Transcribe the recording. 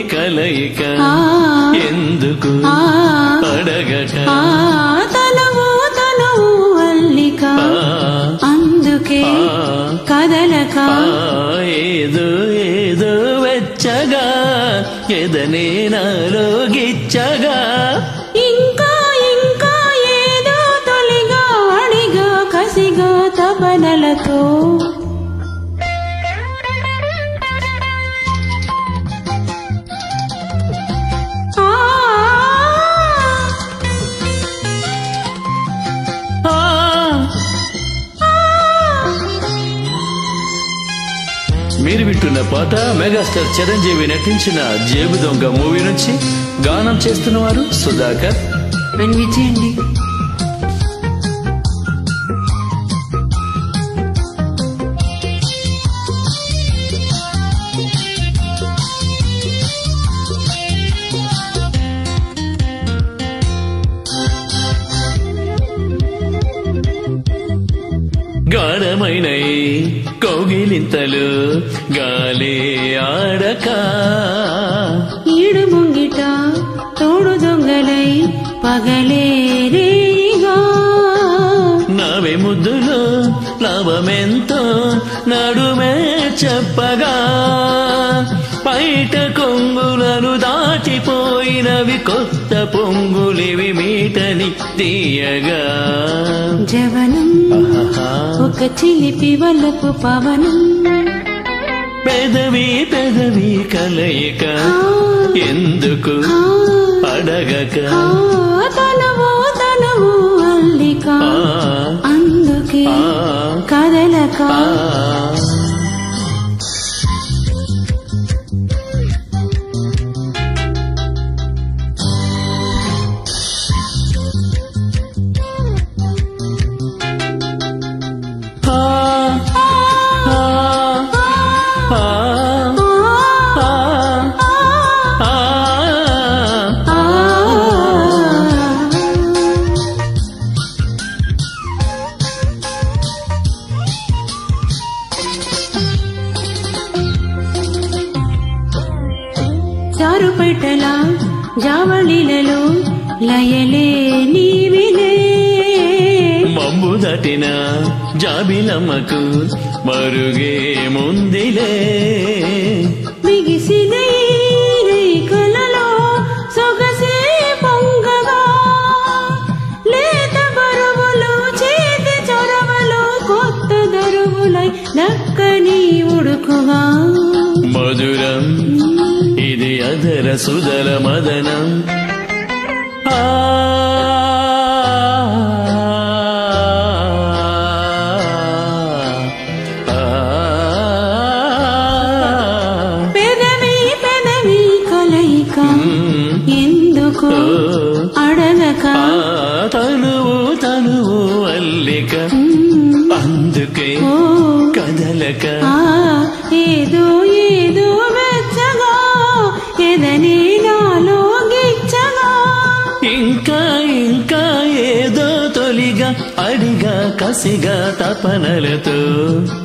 కలయిక ఆ, ఎందుకు ఆ, అడగక ఆ, తనువు తనువు అల్లిక ఆ, అందుకే ఆ, కదలక ఆ, ఏదో ఏదో వెచ్చగా ఎదనే నాలో గిచ్చగా ఇంకా ఇంకా ఏదో తొలిగా అడిగా కసిగా తపనలతో ఆ, ఆ, మీరు వింటున్న పాట మెగాస్టార్ చిరంజీవి నటించిన జేబు దొంగ మూవీ నుంచి గానం చేస్తున్నవారు సుధాకర్ అండ్ విజయ్ అండి గాఢమైన ఈ కౌగిలింతలు గాలి ఆడక ఈడు ముంగిట తోడు దొంగలై పగలేరేగా నవి ముద్దులు లాభమెంతో నడుమే చెప్పగా బయట కొంగులను దాటిపోయినవి కొత్త పొంగులివి మీటని తీయగా జవనం ఆహా. ఒక చిలిపి వలపు పవనం పెదవి పెదవి కలయిక ఆ, ఎందుకు ఆ, అడగక ఆ, తనువు తనువు అల్లిక ఆ, అందుకే ఆ, కదలక ఆ. ఆ, ఆ, ఆ, ఆ, ఆ. జారుపేటల జావళిలలో లయలే నీవిలే మమ్ము దటిన జాబిలమ్మకు మరుగే ముందిలే బిగిసిన ఈ రేఖలలో సొగసే పొంగగా లేత బరువులు చేతి చొరవలు కొత్త దరువులై దక్కని ఉడుకుగా మధురం ఇది అధర సుధర మదనం ఆ పెదవి పెదవి కలయిక ఎందుకు అడగక తనువు తనువు అల్లిక అందుకే ఓ కదలక ఆ ఏదో ఏదో వెచ్చగా ఎదని నాలో గిచ్చగా ఇంకా ఇంకా ఏదో తొలిగా అడిగా కసిగా తపనలతో